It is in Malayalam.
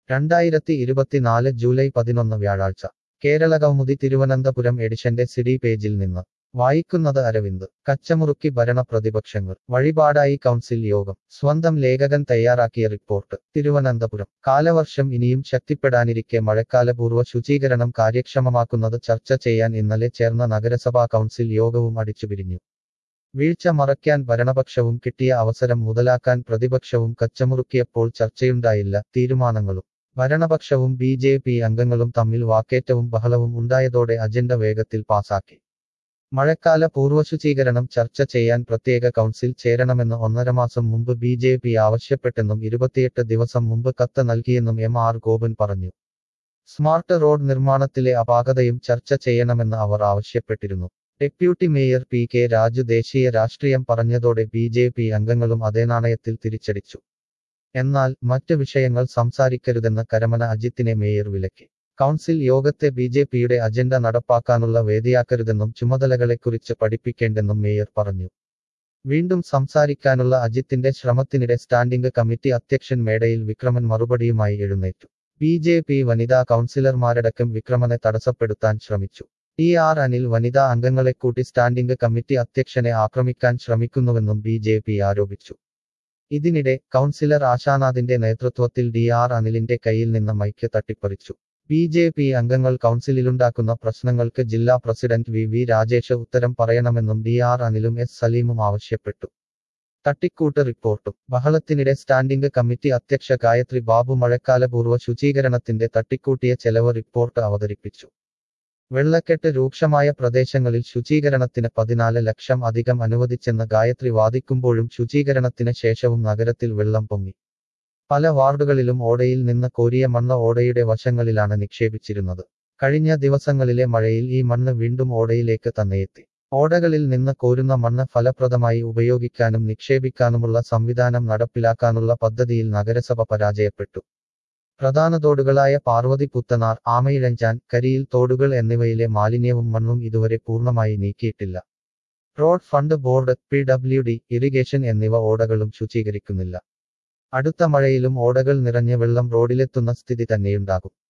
രണ്ടായിരത്തി ഇരുപത്തിനാല് ജൂലൈ പതിനൊന്ന് വ്യാഴാഴ്ച കേരള കൗമുദി തിരുവനന്തപുരം എഡിഷന്റെ സിഡി പേജിൽ നിന്ന് വായിക്കുന്നത് അരവിന്ദ് കച്ചമുറുക്കി ഭരണ പ്രതിപക്ഷങ്ങൾ വഴിപാടായി കൗൺസിൽ യോഗം സ്വന്തം ലേഖകൻ തയ്യാറാക്കിയ റിപ്പോർട്ട് തിരുവനന്തപുരം കാലവർഷം ഇനിയും ശക്തിപ്പെടാനിരിക്കെ മഴക്കാലപൂർവ്വ ശുചീകരണം കാര്യക്ഷമമാക്കുന്നത് ചർച്ച ചെയ്യാൻ ഇന്നലെ ചേർന്ന നഗരസഭാ കൗൺസിൽ യോഗവും അടിച്ചുപിരിഞ്ഞു വീഴ്ച മറയ്ക്കാൻ ഭരണപക്ഷവും കിട്ടിയ അവസരം മുതലാക്കാൻ പ്രതിപക്ഷവും കച്ചമുറുക്കിയപ്പോൾ ചർച്ചയുണ്ടായില്ല തീരുമാനങ്ങളും ഭരണപക്ഷവും ബി ജെ പി അംഗങ്ങളും തമ്മിൽ വാക്കേറ്റവും ബഹളവും ഉണ്ടായതോടെ അജണ്ട വേഗത്തിൽ പാസാക്കി മഴക്കാല പൂർവ്വശുചീകരണം ചർച്ച ചെയ്യാൻ പ്രത്യേക കൗൺസിൽ ചേരണമെന്ന് ഒന്നര മാസം മുമ്പ് ബി ജെ പി ആവശ്യപ്പെട്ടെന്നും ഇരുപത്തിയെട്ട് ദിവസം മുമ്പ് കത്ത് നൽകിയെന്നും എം ആർ ഗോപൻ പറഞ്ഞു സ്മാർട്ട് റോഡ് നിർമ്മാണത്തിലെ അപാകതയും ചർച്ച ചെയ്യണമെന്ന് അവർ ആവശ്യപ്പെട്ടിരുന്നു deputy mayor P K Raju ദേശീയ രാഷ്ട്രീയം പറഞ്ഞതോടെ ബി ജെ പി അംഗങ്ങളും അതേ നാണയത്തിൽ തിരിച്ചടിച്ചു എന്നാൽ മറ്റ് വിഷയങ്ങൾ സംസാരിക്കരുതെന്ന് കരമന അജിത്തിനെ മേയർ വിലക്കി കൗൺസിൽ യോഗത്തെ ബി ജെ പിയുടെ അജണ്ട നടപ്പാക്കാനുള്ള വേദിയാക്കരുതെന്നും ചുമതലകളെക്കുറിച്ച് പഠിപ്പിക്കേണ്ടെന്നും മേയർ പറഞ്ഞു വീണ്ടും സംസാരിക്കാനുള്ള അജിത്തിന്റെ ശ്രമത്തിനിടെ സ്റ്റാൻഡിംഗ് കമ്മിറ്റി അധ്യക്ഷൻ മേടയിൽ വിക്രമൻ മറുപടിയുമായി എഴുന്നേറ്റു ബി ജെ പി വനിതാ കൗൺസിലർമാരടക്കം വിക്രമനെ തടസ്സപ്പെടുത്താൻ ശ്രമിച്ചു ടി ആർ അനിൽ വനിതാ അംഗങ്ങളെ കൂട്ടി സ്റ്റാൻഡിംഗ് കമ്മിറ്റി അധ്യക്ഷനെ ആക്രമിക്കാൻ ശ്രമിക്കുന്നുവെന്നും ബി ജെ പി ആരോപിച്ചു ഇതിനിടെ കൗൺസിലർ ആശാനാഥിന്റെ നേതൃത്വത്തിൽ ഡി ആർ അനിലിന്റെ കയ്യിൽ നിന്ന് മൈക്ക് തട്ടിപ്പറിച്ചു ബി ജെ പി അംഗങ്ങൾ കൗൺസിലിലുണ്ടാക്കുന്ന പ്രശ്നങ്ങൾക്ക് ജില്ലാ പ്രസിഡന്റ് വി വി രാജേഷ് ഉത്തരം പറയണമെന്നും ഡി ആർ അനിലും എസ് സലീമും ആവശ്യപ്പെട്ടു തട്ടിക്കൂട്ട് റിപ്പോർട്ടും ബഹളത്തിനിടെ സ്റ്റാൻഡിംഗ് കമ്മിറ്റി അധ്യക്ഷ ഗായത്രി ബാബു മഴക്കാലപൂർവ്വ ശുചീകരണത്തിന്റെ തട്ടിക്കൂട്ടിയ ചെലവ് റിപ്പോർട്ട് അവതരിപ്പിച്ചു വെള്ളക്കെട്ട് രൂക്ഷമായ പ്രദേശങ്ങളിൽ ശുചീകരണത്തിന് പതിനാല് ലക്ഷം അധികം അനുവദിച്ചെന്ന് ഗായത്രി വാദിക്കുമ്പോഴും ശുചീകരണത്തിന് ശേഷവും നഗരത്തിൽ വെള്ളം പൊങ്ങി പല വാർഡുകളിലും ഓടയിൽ നിന്ന് കോരിയ മണ്ണ് ഓടയുടെ വശങ്ങളിലാണ് നിക്ഷേപിച്ചിരുന്നത് കഴിഞ്ഞ ദിവസങ്ങളിലെ മഴയിൽ ഈ മണ്ണ് വീണ്ടും ഓടയിലേക്ക് തന്നെയെത്തി ഓടകളിൽ നിന്ന് കോരുന്ന മണ്ണ് ഫലപ്രദമായി ഉപയോഗിക്കാനും നിക്ഷേപിക്കാനുമുള്ള സംവിധാനം നടപ്പിലാക്കാനുള്ള പദ്ധതിയിൽ നഗരസഭ പരാജയപ്പെട്ടു പ്രധാന തോടുകളായ പാർവതി പുത്തനാർ ആമയിഴഞ്ചാൻ കരിയിൽ തോടുകൾ എന്നിവയിലെ മാലിന്യവും മണ്ണും ഇതുവരെ പൂർണ്ണമായി നീക്കിയിട്ടില്ല road fund board P W D irrigation എന്നിവ ഓടകളും ശുചീകരിക്കുന്നില്ല അടുത്ത മഴയിലും ഓടകൾ നിറഞ്ഞ വെള്ളം റോഡിലെത്തുന്ന സ്ഥിതി തന്നെയുണ്ടാകും